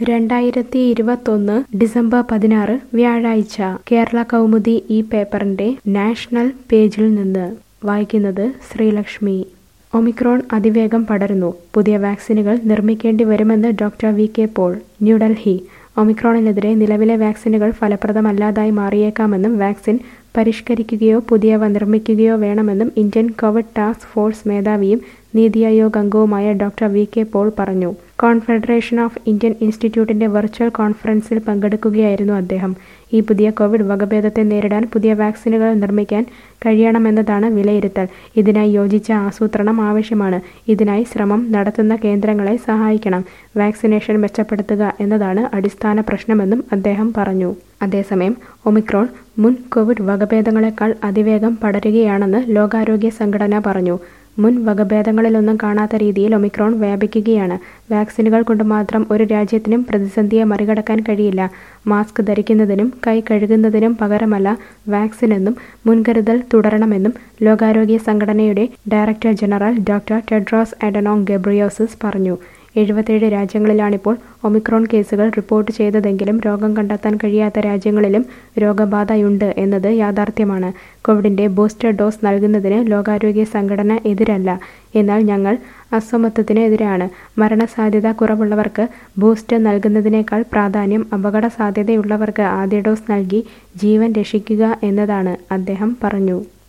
രണ്ടായിരത്തി ഇരുപത്തൊന്ന് ഡിസംബർ പതിനാറ് വ്യാഴാഴ്ച കേരള കൗമുദി ഈ പേപ്പറിന്റെ നാഷണൽ പേജിൽ നിന്ന് വായിക്കുന്നത് ശ്രീലക്ഷ്മി ഒമിക്രോൺ അതിവേഗം പടരുന്നു പുതിയ വാക്സിനുകൾ നിർമ്മിക്കേണ്ടി വരുമെന്ന് doctor V K Paul New Delhi ഒമിക്രോണിനെതിരെ നിലവിലെ വാക്സിനുകൾ ഫലപ്രദമല്ലാതായി മാറിയേക്കാമെന്നും വാക്സിൻ പരിഷ്കരിക്കുകയോ പുതിയവ നിർമ്മിക്കുകയോ വേണമെന്നും ഇന്ത്യൻ കോവിഡ് ടാസ്ക് ഫോഴ്സ് മേധാവിയും നീതി ആയോഗ് അംഗവുമായ ഡോക്ടർ വി കെ പോൾ പറഞ്ഞു കോൺഫെഡറേഷൻ ഓഫ് ഇന്ത്യൻ ഇൻസ്റ്റിറ്റ്യൂട്ടിന്റെ വെർച്വൽ കോൺഫറൻസിൽ പങ്കെടുക്കുകയായിരുന്നു അദ്ദേഹം ഈ പുതിയ കോവിഡ് വകഭേദത്തെ നേരിടാൻ പുതിയ വാക്സിനുകൾ നിർമ്മിക്കാൻ കഴിയണമെന്നതാണ് വിലയിരുത്തൽ ഇതിനായി യോജിച്ച ആസൂത്രണം ആവശ്യമാണ് ഇതിനായി ശ്രമം നടത്തുന്ന കേന്ദ്രങ്ങളെ സഹായിക്കണം വാക്സിനേഷൻ മെച്ചപ്പെടുത്തുക എന്നതാണ് അടിസ്ഥാന പ്രശ്നമെന്നും അദ്ദേഹം പറഞ്ഞു അതേസമയം ഒമിക്രോൺ മുൻ കോവിഡ് വകഭേദങ്ങളെക്കാൾ അതിവേഗം പടരുകയാണെന്ന് ലോകാരോഗ്യ സംഘടന പറഞ്ഞു മുൻ വകഭേദങ്ങളിലൊന്നും കാണാത്ത രീതിയിൽ ഒമിക്രോൺ വ്യാപിക്കുകയാണ് വാക്സിനുകൾ കൊണ്ട് മാത്രം ഒരു രാജ്യത്തിനും പ്രതിസന്ധിയെ മറികടക്കാൻ കഴിയില്ല മാസ്ക് ധരിക്കുന്നതിനും കൈ കഴുകുന്നതിനും പകരമല്ല വാക്സിനെന്നും മുൻകരുതൽ തുടരണമെന്നും ലോകാരോഗ്യ സംഘടനയുടെ director general doctor Tedros Adhanom Ghebreyesus പറഞ്ഞു എഴുപത്തേഴ് രാജ്യങ്ങളിലാണിപ്പോൾ ഒമിക്രോൺ കേസുകൾ റിപ്പോർട്ട് ചെയ്തതെങ്കിലും രോഗം കണ്ടെത്താൻ കഴിയാത്ത രാജ്യങ്ങളിലും രോഗബാധയുണ്ട് എന്നത് യാഥാർത്ഥ്യമാണ് കോവിഡിന്റെ ബൂസ്റ്റർ ഡോസ് നൽകുന്നതിന് ലോകാരോഗ്യ സംഘടന എതിരല്ല എന്നാൽ ഞങ്ങൾ അസമത്വത്തിന് എതിരാണ് മരണസാധ്യത കുറവുള്ളവർക്ക് ബൂസ്റ്റർ നൽകുന്നതിനേക്കാൾ പ്രാധാന്യം അപകട സാധ്യതയുള്ളവർക്ക് ആദ്യ ഡോസ് നൽകി ജീവൻ രക്ഷിക്കുക എന്നതാണ് അദ്ദേഹം പറഞ്ഞു